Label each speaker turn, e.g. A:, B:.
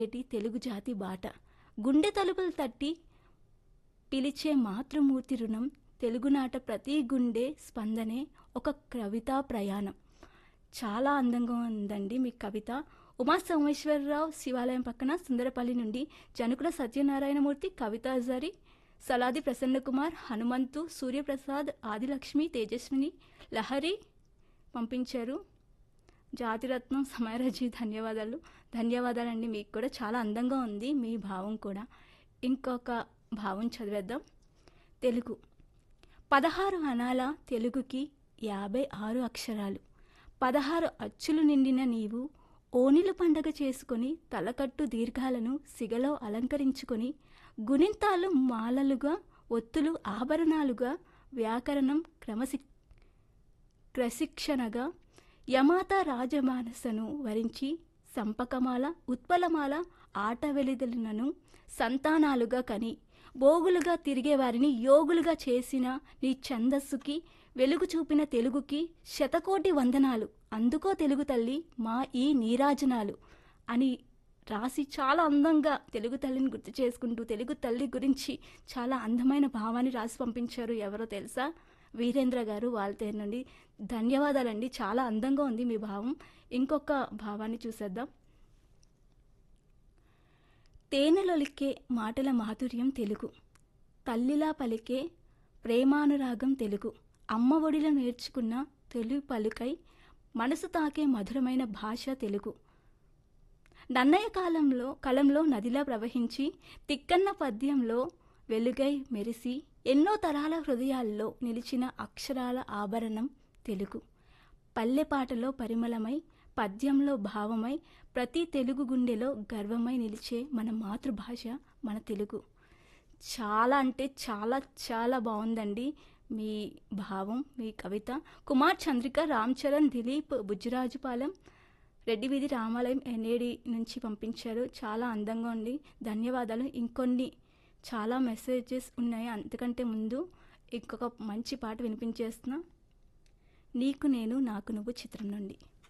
A: ఏటి తెలుగు జాతి బాట గుండె తలుపులు తట్టి పిలిచే మాతృమూర్తి రుణం తెలుగునాట ప్రతి గుండె స్పందనే ఒక కవితా ప్రయాణం చాలా అందంగా ఉందండి మీ కవిత ఉమా సోమేశ్వరరావు శివాలయం పక్కన సుందరపల్లి నుండి జనుకుల సత్యనారాయణమూర్తి కవితా జరి సలాది ప్రసన్నకుమార్ హనుమంతు సూర్యప్రసాద్ ఆదిలక్ష్మి తేజస్విని లహరి పంపించారు జాతిరత్నం సమయరజీ ధన్యవాదాలు ధన్యవాదాలండి మీకు కూడా చాలా అందంగా ఉంది మీ భావం కూడా ఇంకొక భావం చదివేద్దాం తెలుగు పదహారు అనాల తెలుగుకి యాభై ఆరు అక్షరాలు పదహారు అచ్చులు నిండిన నీవు ఓనిలు పండగ చేసుకొని తలకట్టు దీర్ఘాలను సిగలో అలంకరించుకొని గుణింతాలు మాలలుగా ఒత్తులు ఆభరణాలుగా వ్యాకరణం క్రమశి క్రశిక్షణగా యమాత రాజమానసను వరించి సంపకమాల ఉత్పలమాల ఆట వెలిదలను సంతానాలుగా కని భోగులుగా తిరిగే వారిని యోగులుగా చేసిన నీ ఛందస్సుకి వెలుగు చూపిన తెలుగుకి శతకోటి వందనాలు అందుకో తెలుగు తల్లి మా ఈ నీరాజనాలు అని రాసి చాలా అందంగా తెలుగు తల్లిని గుర్తు చేసుకుంటూ తెలుగు తల్లి గురించి చాలా అందమైన భావాన్ని రాసి పంపించారు ఎవరో తెలుసా వీరేంద్ర గారు వాళ్ళ నుండి ధన్యవాదాలండి చాలా అందంగా ఉంది మీ భావం ఇంకొక భావాన్ని చూసేద్దాం తేనెలొలికే మాటల మాధుర్యం తెలుగు తల్లిలా పలికే ప్రేమానురాగం తెలుగు అమ్మ ఒడిలో నేర్చుకున్న తెలుగు పలుకై మనసు తాకే మధురమైన భాష తెలుగు నన్నయ్య కాలంలో కలంలో నదిలా ప్రవహించి తిక్కన్న పద్యంలో వెలుగై మెరిసి ఎన్నో తరాల హృదయాల్లో నిలిచిన అక్షరాల ఆభరణం తెలుగు పల్లె పాటలో పరిమళమై పద్యంలో భావమై ప్రతి తెలుగు గుండెలో గర్వమై నిలిచే మన మాతృభాష మన తెలుగు చాలా అంటే చాలా చాలా బాగుందండి మీ భావం మీ కవిత కుమార్ చంద్రిక రామ్ చరణ్ దిలీప్ బుజ్జిరాజుపాలెం రెడ్డి వీధి రామాలయం ఎన్ఏడి నుంచి పంపించారు చాలా అందంగా ఉంది ధన్యవాదాలు ఇంకొన్ని చాలా మెసేజెస్ ఉన్నాయి అంతకంటే ముందు ఇంకొక మంచి పాట వినిపించేస్తున్నా నీకు నేను నాకు నువ్వు చిత్రం నుండి